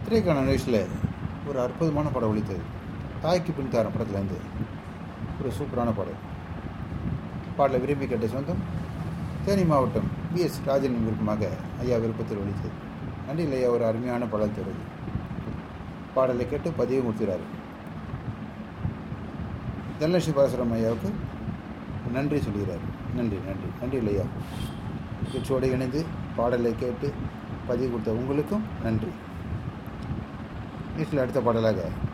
இன்றைக்கான நிகழ்ச்சியில் ஒரு அற்புதமான படம் ஒழித்தது தாய்க்கு பின் தாரம் படத்துலேருந்து ஒரு சூப்பரான பாடல் பாடலை விரும்பி கேட்ட சொந்தம் தேனி மாவட்டம் பிஎஸ் ராஜன் விருப்பமாக ஐயா விருப்பத்தில் ஒழித்தது நன்றியில் ஐயா ஒரு அருமையான பாடல் தருவது பாடலை கேட்டு பதிவு கொடுத்துறாரு தனலட்சுமி பரசுரம் ஐயாவுக்கு நன்றி சொல்கிறார் நன்றி நன்றி நன்றி இல்லையா நிகழ்ச்சியோடு இணைந்து பாடலை கேட்டு பதிவு கொடுத்த உங்களுக்கும் நன்றி நிகழ்ச்சியில் அடுத்த பாடலாக